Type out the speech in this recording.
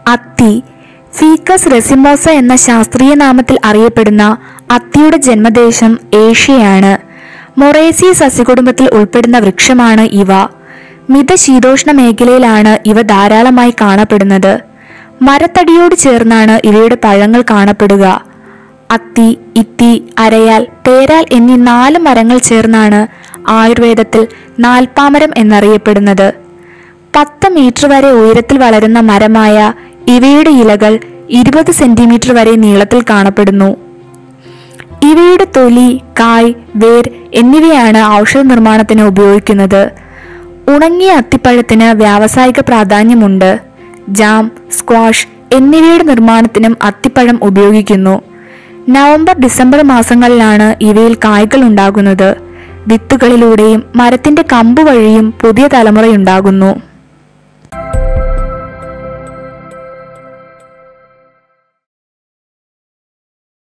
അത്തി ഫീക്കസ് റെസിമോസ എന്ന ശാസ്ത്രീയ നാമത്തിൽ അറിയപ്പെടുന്ന അത്തിയുടെ ജന്മദേശം ഏഷ്യയാണ് മൊറേസി സസ്യകുടുംബത്തിൽ ഉൾപ്പെടുന്ന വൃക്ഷമാണ് ഇവ മിതശീതോഷ്ണ മേഖലയിലാണ് ഇവ ധാരാളമായി കാണപ്പെടുന്നത് മരത്തടിയോട് ചേർന്നാണ് ഇവയുടെ പഴങ്ങൾ കാണപ്പെടുക അത്തി ഇത്തി അരയാൽ പേരാൽ എന്നീ നാല് മരങ്ങൾ ചേർന്നാണ് ആയുർവേദത്തിൽ നാൽപ്പാമരം എന്നറിയപ്പെടുന്നത് പത്ത് മീറ്റർ വരെ ഉയരത്തിൽ വളരുന്ന മരമായ ഇവയുടെ ഇലകൾ ഇരുപത് സെന്റിമീറ്റർ വരെ നീളത്തിൽ കാണപ്പെടുന്നു ഇവയുടെ തൊലി കായ് വേർ എന്നിവയാണ് ഔഷധ നിർമ്മാണത്തിന് ഉപയോഗിക്കുന്നത് ഉണങ്ങിയ അത്തിപ്പഴത്തിന് വ്യാവസായിക പ്രാധാന്യമുണ്ട് ജാം സ്ക്വാഷ് എന്നിവയുടെ നിർമ്മാണത്തിനും അത്തിപ്പഴം ഉപയോഗിക്കുന്നു നവംബർ ഡിസംബർ മാസങ്ങളിലാണ് ഇവയിൽ കായ്കൾ ഉണ്ടാകുന്നത് വിത്തുകളിലൂടെയും മരത്തിന്റെ കമ്പ് വഴിയും പുതിയ തലമുറയുണ്ടാകുന്നു